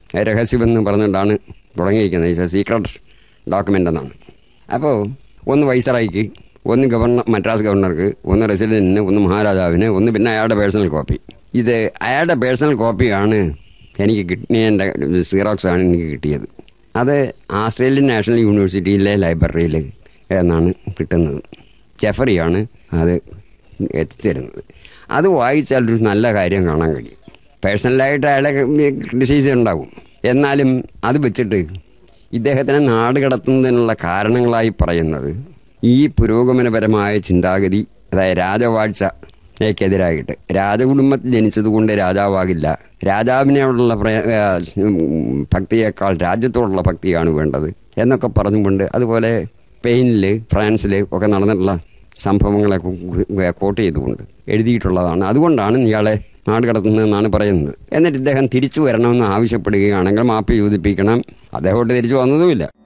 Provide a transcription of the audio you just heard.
രഹസ്യമെന്ന് പറഞ്ഞുകൊണ്ടാണ് തുടങ്ങിയിരിക്കുന്നത് it's A secret document എന്നാണ് അപ്പോൾ ഒന്ന് വൈസറായിക്ക് ഒന്ന് ഗവർണർ മദ്രാസ് ഗവർണർക്ക് ഒന്ന് റെസിഡൻറ്റിന് ഒന്ന് മഹാരാജാവിന് ഒന്ന് പിന്നെ അയാളുടെ പേഴ്സണൽ കോപ്പി ഇത് അയാളുടെ പേഴ്സണൽ കോപ്പിയാണ് എനിക്ക് കിട്ടിയ എൻ്റെ സീറോക്സ് ആണ് എനിക്ക് കിട്ടിയത് അത് ആസ്ട്രേലിയൻ നാഷണൽ യൂണിവേഴ്സിറ്റിയിലെ ലൈബ്രറിയിൽ എന്നാണ് കിട്ടുന്നത് ജെഫറിയാണ് അത് എത്തിച്ചിരുന്നത് അത് വായിച്ചാൽ ഒരു നല്ല കാര്യം കാണാൻ കഴിയും പേഴ്സണലായിട്ട് അയാളെ ക്രിറ്റിസൈസ് ഉണ്ടാവും എന്നാലും അത് വെച്ചിട്ട് ഇദ്ദേഹത്തിനെ നാട് കടത്തുന്നതിനുള്ള കാരണങ്ങളായി പറയുന്നത് ഈ പുരോഗമനപരമായ ചിന്താഗതി അതായത് രാജവാഴ്ചയ്ക്കെതിരായിട്ട് രാജകുടുംബത്തിൽ ജനിച്ചതുകൊണ്ട് രാജാവാകില്ല രാജാവിനോടുള്ള പ്രയ ആ, ഉം, ഭക്തിയേക്കാൾ രാജ്യത്തോടുള്ള ഭക്തിയാണ് വേണ്ടത് എന്നൊക്കെ പറഞ്ഞുകൊണ്ട് അതുപോലെ സ്പെയിനിൽ ഫ്രാൻസിൽ ഒക്കെ നടന്നിട്ടുള്ള സംഭവങ്ങളെ കു- കോട്ട് ചെയ്തുകൊണ്ട് എഴുതിയിട്ടുള്ളതാണ് അതുകൊണ്ടാണ് ഇയാളെ നാട് കടത്തുന്നതെന്നാണ് പറയുന്നത് എന്നിട്ട് ഇദ്ദേഹം തിരിച്ചു വരണമെന്ന് ആവശ്യപ്പെടുകയാണെങ്കിൽ മാപ്പ് ചോദിപ്പിക്കണം അദ്ദേഹത്തോട്ട് തിരിച്ചു വന്നതുമില്ല